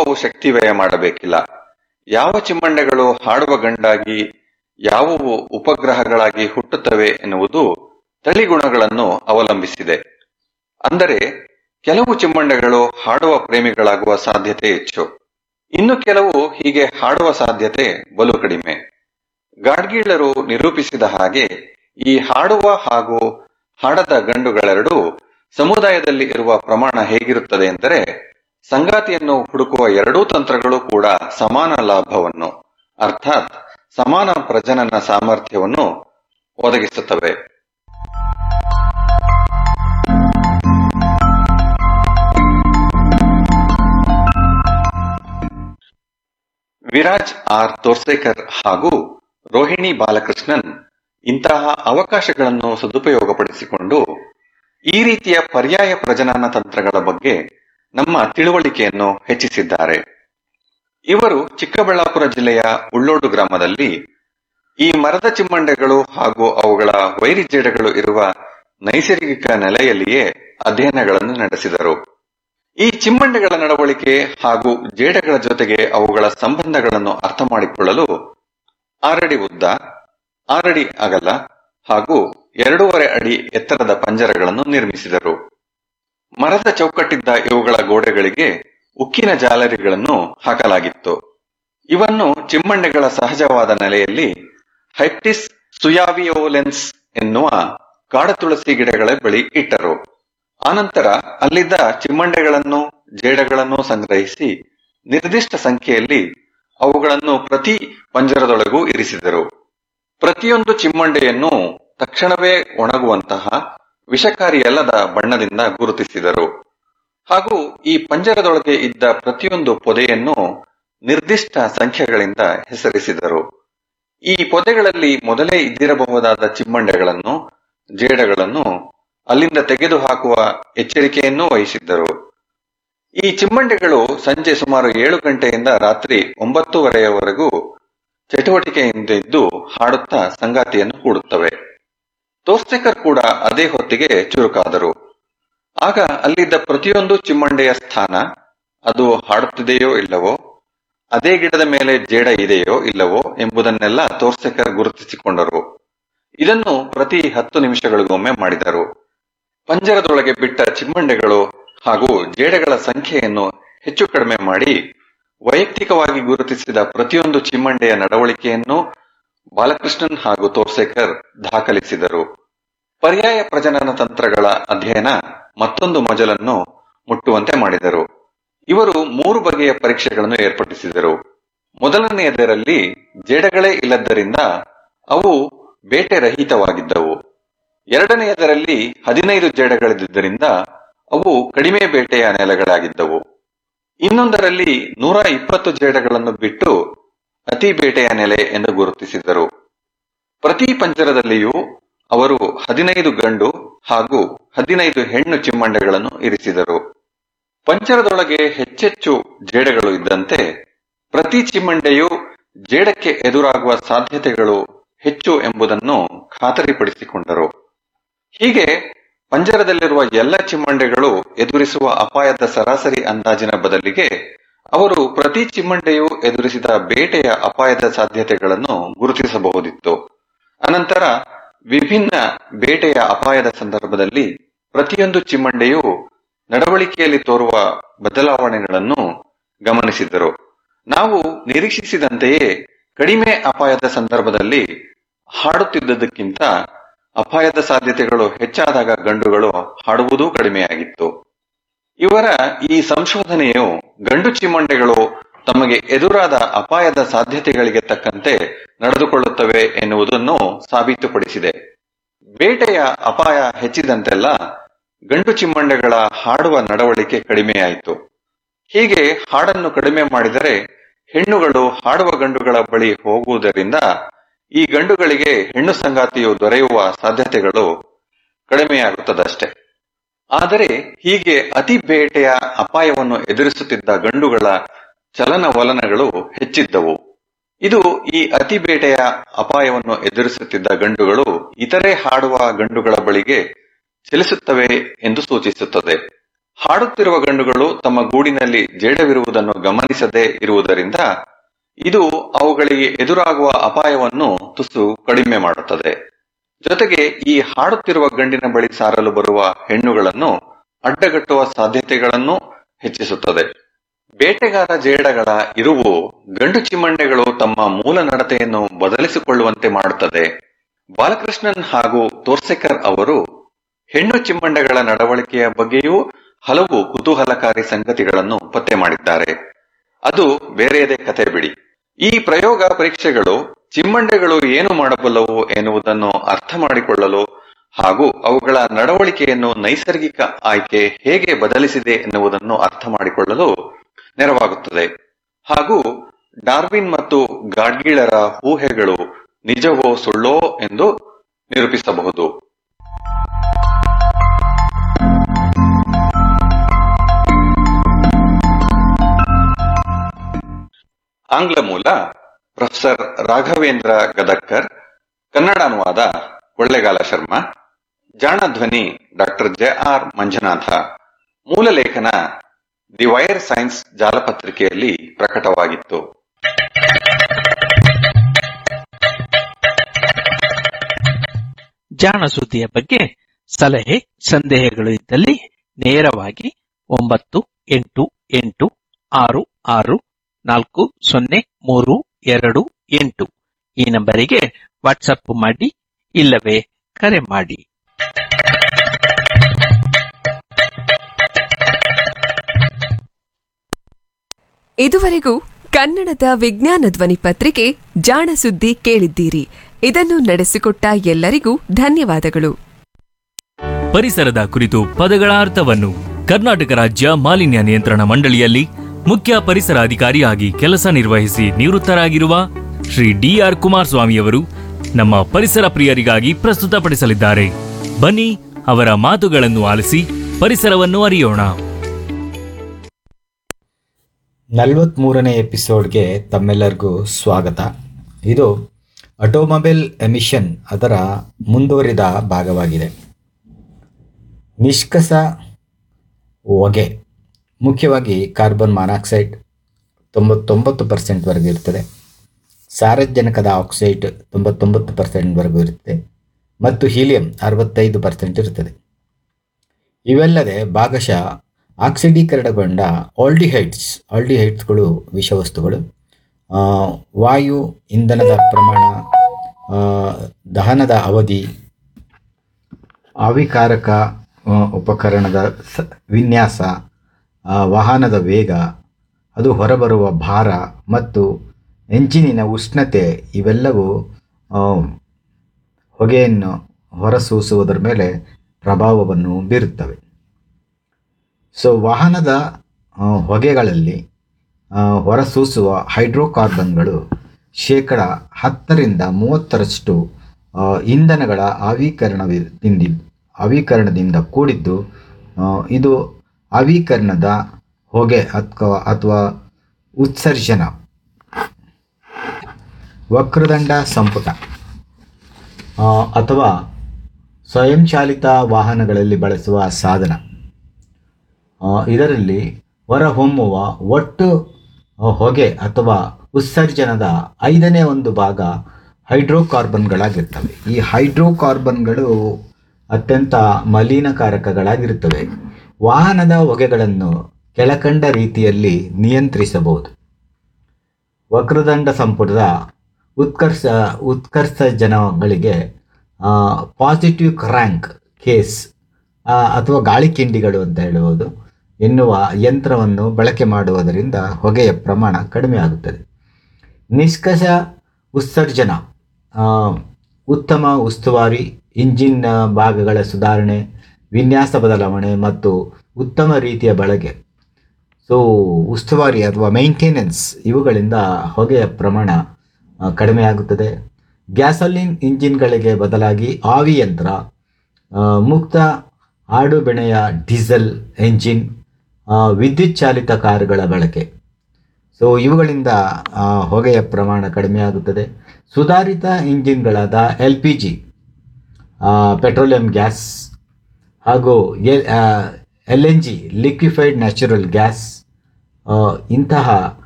ಅವು ಶಕ್ತಿ ವ್ಯಯ ಮಾಡಬೇಕಿಲ್ಲ ಯಾವ ಚಿಮ್ಮಂಡೆಗಳು ಹಾಡುವ ಗಂಡಾಗಿ ಯಾವುವು ಉಪಗ್ರಹಗಳಾಗಿ ಹುಟ್ಟುತ್ತವೆ ಎನ್ನುವುದು ತಳಿಗುಣಗಳನ್ನು ಅವಲಂಬಿಸಿದೆ ಅಂದರೆ ಕೆಲವು ಚಿಮ್ಮಂಡೆಗಳು ಹಾಡುವ ಪ್ರೇಮಿಗಳಾಗುವ ಸಾಧ್ಯತೆ ಹೆಚ್ಚು ಇನ್ನು ಕೆಲವು ಹೀಗೆ ಹಾಡುವ ಸಾಧ್ಯತೆ ಬಲು ಕಡಿಮೆ ಗಾಡ್ಗೀಳರು ನಿರೂಪಿಸಿದ ಹಾಗೆ ಈ ಹಾಡುವ ಹಾಗೂ ಹಾಡದ ಗಂಡುಗಳೆರಡೂ ಸಮುದಾಯದಲ್ಲಿ ಇರುವ ಪ್ರಮಾಣ ಹೇಗಿರುತ್ತದೆ ಎಂದರೆ ಸಂಗಾತಿಯನ್ನು ಹುಡುಕುವ ಎರಡೂ ತಂತ್ರಗಳು ಕೂಡ ಸಮಾನ ಲಾಭವನ್ನು ಅರ್ಥಾತ್ ಸಮಾನ ಪ್ರಜನನ ಸಾಮರ್ಥ್ಯವನ್ನು ಒದಗಿಸುತ್ತವೆ ವಿರಾಜ್ ಆರ್ ತೋರ್ಸೇಕರ್ ಹಾಗೂ ರೋಹಿಣಿ ಬಾಲಕೃಷ್ಣನ್ ಇಂತಹ ಅವಕಾಶಗಳನ್ನು ಸದುಪಯೋಗಪಡಿಸಿಕೊಂಡು ಈ ರೀತಿಯ ಪರ್ಯಾಯ ಪ್ರಜನನ ತಂತ್ರಗಳ ಬಗ್ಗೆ ನಮ್ಮ ತಿಳುವಳಿಕೆಯನ್ನು ಹೆಚ್ಚಿಸಿದ್ದಾರೆ ಇವರು ಚಿಕ್ಕಬಳ್ಳಾಪುರ ಜಿಲ್ಲೆಯ ಉಳ್ಳೋಡು ಗ್ರಾಮದಲ್ಲಿ ಈ ಮರದ ಚಿಮ್ಮಂಡೆಗಳು ಹಾಗೂ ಅವುಗಳ ವೈರಿಜೇಡಗಳು ಇರುವ ನೈಸರ್ಗಿಕ ನೆಲೆಯಲ್ಲಿಯೇ ಅಧ್ಯಯನಗಳನ್ನು ನಡೆಸಿದರು ಈ ಚಿಮ್ಮಂಡೆಗಳ ನಡವಳಿಕೆ ಹಾಗೂ ಜೇಡಗಳ ಜೊತೆಗೆ ಅವುಗಳ ಸಂಬಂಧಗಳನ್ನು ಅರ್ಥ ಮಾಡಿಕೊಳ್ಳಲು ಆರಡಿ ಉದ್ದ ಆರಡಿ ಅಗಲ ಹಾಗೂ ಎರಡೂವರೆ ಅಡಿ ಎತ್ತರದ ಪಂಜರಗಳನ್ನು ನಿರ್ಮಿಸಿದರು ಮರದ ಚೌಕಟ್ಟಿದ್ದ ಇವುಗಳ ಗೋಡೆಗಳಿಗೆ ಉಕ್ಕಿನ ಜಾಲರಿಗಳನ್ನು ಹಾಕಲಾಗಿತ್ತು ಇವನ್ನು ಚಿಮ್ಮಂಡೆಗಳ ಸಹಜವಾದ ನೆಲೆಯಲ್ಲಿ ಹೈಪ್ಟಿಸ್ ಸುಯಾವಿಯೋಲೆನ್ಸ್ ಎನ್ನುವ ಕಾಡತುಳಸಿ ಗಿಡಗಳ ಬಳಿ ಇಟ್ಟರು ಆನಂತರ ಅಲ್ಲಿದ್ದ ಚಿಮ್ಮಂಡೆಗಳನ್ನು ಜೇಡಗಳನ್ನು ಸಂಗ್ರಹಿಸಿ ನಿರ್ದಿಷ್ಟ ಸಂಖ್ಯೆಯಲ್ಲಿ ಅವುಗಳನ್ನು ಪ್ರತಿ ಪಂಜರದೊಳಗೂ ಇರಿಸಿದರು ಪ್ರತಿಯೊಂದು ಚಿಮ್ಮಂಡೆಯನ್ನು ತಕ್ಷಣವೇ ಒಣಗುವಂತಹ ವಿಷಕಾರಿಯಲ್ಲದ ಬಣ್ಣದಿಂದ ಗುರುತಿಸಿದರು ಹಾಗೂ ಈ ಪಂಜರದೊಳಗೆ ಇದ್ದ ಪ್ರತಿಯೊಂದು ಪೊದೆಯನ್ನು ನಿರ್ದಿಷ್ಟ ಸಂಖ್ಯೆಗಳಿಂದ ಹೆಸರಿಸಿದರು ಈ ಪೊದೆಗಳಲ್ಲಿ ಮೊದಲೇ ಇದ್ದಿರಬಹುದಾದ ಚಿಮ್ಮಂಡೆಗಳನ್ನು ಜೇಡಗಳನ್ನು ಅಲ್ಲಿಂದ ತೆಗೆದುಹಾಕುವ ಎಚ್ಚರಿಕೆಯನ್ನೂ ವಹಿಸಿದ್ದರು ಈ ಚಿಮ್ಮಂಡೆಗಳು ಸಂಜೆ ಸುಮಾರು ಏಳು ಗಂಟೆಯಿಂದ ರಾತ್ರಿ ಒಂಬತ್ತುವರೆಯವರೆಗೂ ಚಟುವಟಿಕೆಯಿಂದ ಇದ್ದು ಹಾಡುತ್ತಾ ಸಂಗಾತಿಯನ್ನು ಹೂಡುತ್ತವೆ ತೋಸ್ತೆಕರ್ ಕೂಡ ಅದೇ ಹೊತ್ತಿಗೆ ಚುರುಕಾದರು ಆಗ ಅಲ್ಲಿದ್ದ ಪ್ರತಿಯೊಂದು ಚಿಮ್ಮಂಡೆಯ ಸ್ಥಾನ ಅದು ಹಾಡುತ್ತಿದೆಯೋ ಇಲ್ಲವೋ ಅದೇ ಗಿಡದ ಮೇಲೆ ಜೇಡ ಇದೆಯೋ ಇಲ್ಲವೋ ಎಂಬುದನ್ನೆಲ್ಲ ತೋರ್ಸೆಕರ್ ಗುರುತಿಸಿಕೊಂಡರು ಇದನ್ನು ಪ್ರತಿ ಹತ್ತು ನಿಮಿಷಗಳಿಗೊಮ್ಮೆ ಮಾಡಿದರು ಪಂಜರದೊಳಗೆ ಬಿಟ್ಟ ಚಿಮ್ಮಂಡೆಗಳು ಹಾಗೂ ಜೇಡಗಳ ಸಂಖ್ಯೆಯನ್ನು ಹೆಚ್ಚು ಕಡಿಮೆ ಮಾಡಿ ವೈಯಕ್ತಿಕವಾಗಿ ಗುರುತಿಸಿದ ಪ್ರತಿಯೊಂದು ಚಿಮ್ಮಂಡೆಯ ನಡವಳಿಕೆಯನ್ನು ಬಾಲಕೃಷ್ಣನ್ ಹಾಗೂ ತೋರ್ಸೇಕರ್ ದಾಖಲಿಸಿದರು ಪರ್ಯಾಯ ಪ್ರಜನನ ತಂತ್ರಗಳ ಅಧ್ಯಯನ ಮತ್ತೊಂದು ಮಜಲನ್ನು ಮುಟ್ಟುವಂತೆ ಮಾಡಿದರು ಇವರು ಮೂರು ಬಗೆಯ ಪರೀಕ್ಷೆಗಳನ್ನು ಏರ್ಪಡಿಸಿದರು ಮೊದಲನೆಯದರಲ್ಲಿ ಜೇಡಗಳೇ ಇಲ್ಲದ್ದರಿಂದ ಅವು ಬೇಟೆ ರಹಿತವಾಗಿದ್ದವು ಎರಡನೆಯದರಲ್ಲಿ ಹದಿನೈದು ಜೇಡಗಳಿದ್ದರಿಂದ ಅವು ಕಡಿಮೆ ಬೇಟೆಯ ನೆಲೆಗಳಾಗಿದ್ದವು ಇನ್ನೊಂದರಲ್ಲಿ ನೂರ ಇಪ್ಪತ್ತು ಜೇಡಗಳನ್ನು ಬಿಟ್ಟು ಅತಿ ಬೇಟೆಯ ನೆಲೆ ಎಂದು ಗುರುತಿಸಿದರು ಪ್ರತಿ ಪಂಜರದಲ್ಲಿಯೂ ಅವರು ಹದಿನೈದು ಗಂಡು ಹಾಗೂ ಹದಿನೈದು ಹೆಣ್ಣು ಚಿಮ್ಮಂಡೆಗಳನ್ನು ಇರಿಸಿದರು ಪಂಜರದೊಳಗೆ ಹೆಚ್ಚೆಚ್ಚು ಜೇಡಗಳು ಇದ್ದಂತೆ ಪ್ರತಿ ಚಿಮ್ಮಂಡೆಯು ಜೇಡಕ್ಕೆ ಎದುರಾಗುವ ಸಾಧ್ಯತೆಗಳು ಹೆಚ್ಚು ಎಂಬುದನ್ನು ಖಾತರಿಪಡಿಸಿಕೊಂಡರು ಹೀಗೆ ಪಂಜರದಲ್ಲಿರುವ ಎಲ್ಲ ಚಿಮ್ಮಂಡೆಗಳು ಎದುರಿಸುವ ಅಪಾಯದ ಸರಾಸರಿ ಅಂದಾಜಿನ ಬದಲಿಗೆ ಅವರು ಪ್ರತಿ ಚಿಮ್ಮಂಡೆಯು ಎದುರಿಸಿದ ಬೇಟೆಯ ಅಪಾಯದ ಸಾಧ್ಯತೆಗಳನ್ನು ಗುರುತಿಸಬಹುದಿತ್ತು ಅನಂತರ ವಿಭಿನ್ನ ಬೇಟೆಯ ಅಪಾಯದ ಸಂದರ್ಭದಲ್ಲಿ ಪ್ರತಿಯೊಂದು ಚಿಮ್ಮಂಡೆಯು ನಡವಳಿಕೆಯಲ್ಲಿ ತೋರುವ ಬದಲಾವಣೆಗಳನ್ನು ಗಮನಿಸಿದರು ನಾವು ನಿರೀಕ್ಷಿಸಿದಂತೆಯೇ ಕಡಿಮೆ ಅಪಾಯದ ಸಂದರ್ಭದಲ್ಲಿ ಹಾಡುತ್ತಿದ್ದದಕ್ಕಿಂತ ಅಪಾಯದ ಸಾಧ್ಯತೆಗಳು ಹೆಚ್ಚಾದಾಗ ಗಂಡುಗಳು ಹಾಡುವುದೂ ಕಡಿಮೆಯಾಗಿತ್ತು ಇವರ ಈ ಸಂಶೋಧನೆಯು ಗಂಡು ಚಿಮ್ಮಂಡೆಗಳು ತಮಗೆ ಎದುರಾದ ಅಪಾಯದ ಸಾಧ್ಯತೆಗಳಿಗೆ ತಕ್ಕಂತೆ ನಡೆದುಕೊಳ್ಳುತ್ತವೆ ಎನ್ನುವುದನ್ನು ಸಾಬೀತುಪಡಿಸಿದೆ ಬೇಟೆಯ ಅಪಾಯ ಹೆಚ್ಚಿದಂತೆಲ್ಲ ಗಂಡು ಚಿಮ್ಮಂಡೆಗಳ ಹಾಡುವ ನಡವಳಿಕೆ ಕಡಿಮೆಯಾಯಿತು ಹೀಗೆ ಹಾಡನ್ನು ಕಡಿಮೆ ಮಾಡಿದರೆ ಹೆಣ್ಣುಗಳು ಹಾಡುವ ಗಂಡುಗಳ ಬಳಿ ಹೋಗುವುದರಿಂದ ಈ ಗಂಡುಗಳಿಗೆ ಹೆಣ್ಣು ಸಂಗಾತಿಯು ದೊರೆಯುವ ಸಾಧ್ಯತೆಗಳು ಕಡಿಮೆಯಾಗುತ್ತದಷ್ಟೆ ಆದರೆ ಹೀಗೆ ಅತಿ ಬೇಟೆಯ ಅಪಾಯವನ್ನು ಎದುರಿಸುತ್ತಿದ್ದ ಗಂಡುಗಳ ಚಲನವಲನಗಳು ಹೆಚ್ಚಿದ್ದವು ಇದು ಈ ಅತಿ ಬೇಟೆಯ ಅಪಾಯವನ್ನು ಎದುರಿಸುತ್ತಿದ್ದ ಗಂಡುಗಳು ಇತರೆ ಹಾಡುವ ಗಂಡುಗಳ ಬಳಿಗೆ ಚಲಿಸುತ್ತವೆ ಎಂದು ಸೂಚಿಸುತ್ತದೆ ಹಾಡುತ್ತಿರುವ ಗಂಡುಗಳು ತಮ್ಮ ಗೂಡಿನಲ್ಲಿ ಜೇಡವಿರುವುದನ್ನು ಗಮನಿಸದೇ ಇರುವುದರಿಂದ ಇದು ಅವುಗಳಿಗೆ ಎದುರಾಗುವ ಅಪಾಯವನ್ನು ತುಸು ಕಡಿಮೆ ಮಾಡುತ್ತದೆ ಜೊತೆಗೆ ಈ ಹಾಡುತ್ತಿರುವ ಗಂಡಿನ ಬಳಿ ಸಾರಲು ಬರುವ ಹೆಣ್ಣುಗಳನ್ನು ಅಡ್ಡಗಟ್ಟುವ ಸಾಧ್ಯತೆಗಳನ್ನು ಹೆಚ್ಚಿಸುತ್ತದೆ ಬೇಟೆಗಾರ ಜೇಡಗಳ ಇರುವು ಗಂಡು ಚಿಮ್ಮಂಡೆಗಳು ತಮ್ಮ ಮೂಲ ನಡತೆಯನ್ನು ಬದಲಿಸಿಕೊಳ್ಳುವಂತೆ ಮಾಡುತ್ತದೆ ಬಾಲಕೃಷ್ಣನ್ ಹಾಗೂ ತೋರ್ಸೆಕರ್ ಅವರು ಹೆಣ್ಣು ಚಿಮ್ಮಂಡೆಗಳ ನಡವಳಿಕೆಯ ಬಗ್ಗೆಯೂ ಹಲವು ಕುತೂಹಲಕಾರಿ ಸಂಗತಿಗಳನ್ನು ಪತ್ತೆ ಮಾಡಿದ್ದಾರೆ ಅದು ಬೇರೆಯದೇ ಕತೆ ಬಿಡಿ ಈ ಪ್ರಯೋಗ ಪರೀಕ್ಷೆಗಳು ಚಿಮ್ಮಂಡೆಗಳು ಏನು ಮಾಡಬಲ್ಲವು ಎನ್ನುವುದನ್ನು ಅರ್ಥ ಮಾಡಿಕೊಳ್ಳಲು ಹಾಗೂ ಅವುಗಳ ನಡವಳಿಕೆಯನ್ನು ನೈಸರ್ಗಿಕ ಆಯ್ಕೆ ಹೇಗೆ ಬದಲಿಸಿದೆ ಎನ್ನುವುದನ್ನು ಅರ್ಥ ಮಾಡಿಕೊಳ್ಳಲು ನೆರವಾಗುತ್ತದೆ ಹಾಗೂ ಡಾರ್ವಿನ್ ಮತ್ತು ಗಾಡ್ಗೀಳರ ಊಹೆಗಳು ನಿಜವೋ ಸುಳ್ಳೋ ಎಂದು ನಿರೂಪಿಸಬಹುದು ಆಂಗ್ಲ ಮೂಲ ಪ್ರೊಫೆಸರ್ ರಾಘವೇಂದ್ರ ಗದಕ್ಕರ್ ಕನ್ನಡ ಅನುವಾದ ಕೊಳ್ಳೆಗಾಲ ಶರ್ಮಾ ಜಾಣ ಧ್ವನಿ ಡಾಕ್ಟರ್ ಜೆ ಆರ್ ಮಂಜುನಾಥ ಮೂಲ ಲೇಖನ ದಿ ವೈರ್ ಸೈನ್ಸ್ ಜಾಲಪತ್ರಿಕೆಯಲ್ಲಿ ಪ್ರಕಟವಾಗಿತ್ತು ಜಾಣ ಸುದ್ದಿಯ ಬಗ್ಗೆ ಸಲಹೆ ಸಂದೇಹಗಳು ಇದ್ದಲ್ಲಿ ನೇರವಾಗಿ ಒಂಬತ್ತು ಎಂಟು ಎಂಟು ಆರು ಆರು ನಾಲ್ಕು ಸೊನ್ನೆ ಮೂರು ಎರಡು ಎಂಟು ಈ ನಂಬರಿಗೆ ವಾಟ್ಸಪ್ ಮಾಡಿ ಇಲ್ಲವೇ ಕರೆ ಮಾಡಿ ಇದುವರೆಗೂ ಕನ್ನಡದ ವಿಜ್ಞಾನ ಧ್ವನಿ ಪತ್ರಿಕೆ ಜಾಣ ಸುದ್ದಿ ಕೇಳಿದ್ದೀರಿ ಇದನ್ನು ನಡೆಸಿಕೊಟ್ಟ ಎಲ್ಲರಿಗೂ ಧನ್ಯವಾದಗಳು ಪರಿಸರದ ಕುರಿತು ಪದಗಳ ಅರ್ಥವನ್ನು ಕರ್ನಾಟಕ ರಾಜ್ಯ ಮಾಲಿನ್ಯ ನಿಯಂತ್ರಣ ಮಂಡಳಿಯಲ್ಲಿ ಮುಖ್ಯ ಪರಿಸರ ಅಧಿಕಾರಿಯಾಗಿ ಕೆಲಸ ನಿರ್ವಹಿಸಿ ನಿವೃತ್ತರಾಗಿರುವ ಶ್ರೀ ಡಿಆರ್ ಕುಮಾರಸ್ವಾಮಿಯವರು ನಮ್ಮ ಪರಿಸರ ಪ್ರಿಯರಿಗಾಗಿ ಪ್ರಸ್ತುತಪಡಿಸಲಿದ್ದಾರೆ ಬನ್ನಿ ಅವರ ಮಾತುಗಳನ್ನು ಆಲಿಸಿ ಪರಿಸರವನ್ನು ಅರಿಯೋಣ ನಲವತ್ತ್ಮೂರನೇ ಎಪಿಸೋಡ್ಗೆ ತಮ್ಮೆಲ್ಲರಿಗೂ ಸ್ವಾಗತ ಇದು ಆಟೋಮೊಬೈಲ್ ಎಮಿಷನ್ ಅದರ ಮುಂದುವರಿದ ಭಾಗವಾಗಿದೆ ನಿಷ್ಕಸ ಹೊಗೆ ಮುಖ್ಯವಾಗಿ ಕಾರ್ಬನ್ ಮಾನಾಕ್ಸೈಡ್ ತೊಂಬತ್ತೊಂಬತ್ತು ಪರ್ಸೆಂಟ್ವರೆಗೂ ಇರ್ತದೆ ಸಾರಜನಕದ ಆಕ್ಸೈಡ್ ತೊಂಬತ್ತೊಂಬತ್ತು ಪರ್ಸೆಂಟ್ವರೆಗೂ ಇರುತ್ತೆ ಮತ್ತು ಹೀಲಿಯಂ ಅರವತ್ತೈದು ಪರ್ಸೆಂಟ್ ಇರುತ್ತದೆ ಇವೆಲ್ಲದೆ ಭಾಗಶಃ ಆಕ್ಸಿಡೀಕರಣಗೊಂಡ ಆಲ್ಡಿಹೈಡ್ಸ್ ಆಲ್ಡಿಹೈಡ್ಸ್ಗಳು ವಿಷವಸ್ತುಗಳು ಆ, ವಾಯು ಇಂಧನದ ಪ್ರಮಾಣ ಆ, ದಹನದ ಅವಧಿ ಆವಿಕಾರಕ ಆ, ಉಪಕರಣದ ಸ ವಿನ್ಯಾಸ ಆ, ವಾಹನದ ವೇಗ ಅದು ಹೊರಬರುವ ಭಾರ ಮತ್ತು ಎಂಜಿನಿನ ಉಷ್ಣತೆ ಇವೆಲ್ಲವೂ ಆ, ಹೊಗೆಯನ್ನು ಹೊರಸೂಸುವುದರ ಮೇಲೆ ಪ್ರಭಾವವನ್ನು ಬೀರುತ್ತವೆ ಸೊ ವಾಹನದ ಆ, ಹೊಗೆಗಳಲ್ಲಿ ಆ, ಹೊರಸೂಸುವ ಹೈಡ್ರೋಕಾರ್ಬನ್ಗಳು ಶೇಕಡ ಹತ್ತರಿಂದ ಮೂವತ್ತರಷ್ಟು ಆ, ಇಂಧನಗಳ ಆವೀಕರಣದಿಂದ ಆವೀಕರಣದಿಂದ ಕೂಡಿದ್ದು ಆ, ಇದು ಆವೀಕರಣದ ಹೊಗೆ ಅಥವಾ ಅಥವಾ ಉತ್ಸರ್ಜನ ವಕ್ರದಂಡ ಸಂಪುಟ ಆ, ಅಥವಾ ಸ್ವಯಂಚಾಲಿತ ವಾಹನಗಳಲ್ಲಿ ಬಳಸುವ ಸಾಧನ ಆ, ಇದರಲ್ಲಿ ಹೊರಹೊಮ್ಮುವ ಒಟ್ಟು ಆ, ಹೊಗೆ ಅಥವಾ ಉತ್ಸರ್ಜನದ ಐದನೇ ಒಂದು ಭಾಗ ಹೈಡ್ರೋಕಾರ್ಬನ್ಗಳಾಗಿರ್ತವೆ ಈ ಹೈಡ್ರೋಕಾರ್ಬನ್ಗಳು ಅತ್ಯಂತ ಮಲಿನಕಾರಕಗಳಾಗಿರುತ್ತವೆ ವಾಹನದ ಹೊಗೆಗಳನ್ನು ಕೆಳಕಂಡ ರೀತಿಯಲ್ಲಿ ನಿಯಂತ್ರಿಸಬಹುದು ವಕ್ರದಂಡ ಸಂಪುಟದ ಉತ್ಕರ್ಷ ಉತ್ಕರ್ಷಜನಗಳಿಗೆ ಪಾಸಿಟಿವ್ ಕ್ರ್ಯಾಂಕ್ ಕೇಸ್ ಆ, ಅಥವಾ ಗಾಳಿ ಕಿಂಡಿಗಳು ಅಂತ ಹೇಳುವುದು ಎನ್ನುವ ಯಂತ್ರವನ್ನು ಬಳಕೆ ಮಾಡುವುದರಿಂದ ಹೊಗೆಯ ಪ್ರಮಾಣ ಕಡಿಮೆ ಆಗುತ್ತದೆ ನಿಷ್ಕಷ ಉತ್ಸರ್ಜನ ಆ, ಉತ್ತಮ ಉಸ್ತುವಾರಿ ಇಂಜಿನ್ ಭಾಗಗಳ ಸುಧಾರಣೆ ವಿನ್ಯಾಸ ಬದಲಾವಣೆ ಮತ್ತು ಉತ್ತಮ ರೀತಿಯ ಬಳಕೆ ಸೊ ಉಸ್ತುವಾರಿ ಅಥವಾ ಮೈಂಟೆನೆನ್ಸ್ ಇವುಗಳಿಂದ ಹೊಗೆಯ ಪ್ರಮಾಣ ಆ, ಕಡಿಮೆ ಆಗುತ್ತದೆ ಗ್ಯಾಸೋಲಿನ್ ಇಂಜಿನ್ಗಳಿಗೆ ಬದಲಾಗಿ ಆವಿ ಯಂತ್ರ ಆ, ಮುಕ್ತ ಆಡುಬೆಣೆಯ ಡೀಸೆಲ್ ಎಂಜಿನ್ ಆ, ವಿದ್ಯುತ್ ಚಾಲಿತ ಕಾರುಗಳ ಬಳಕೆ ಸೊ ಇವುಗಳಿಂದ ಆ, ಹೊಗೆಯ ಪ್ರಮಾಣ ಕಡಿಮೆ ಆಗುತ್ತದೆ ಸುಧಾರಿತ ಇಂಜಿನ್ಗಳಾದ L P G petroleum gas ಹಾಗೂ L L N G liquefied natural gas ಇಂತಹ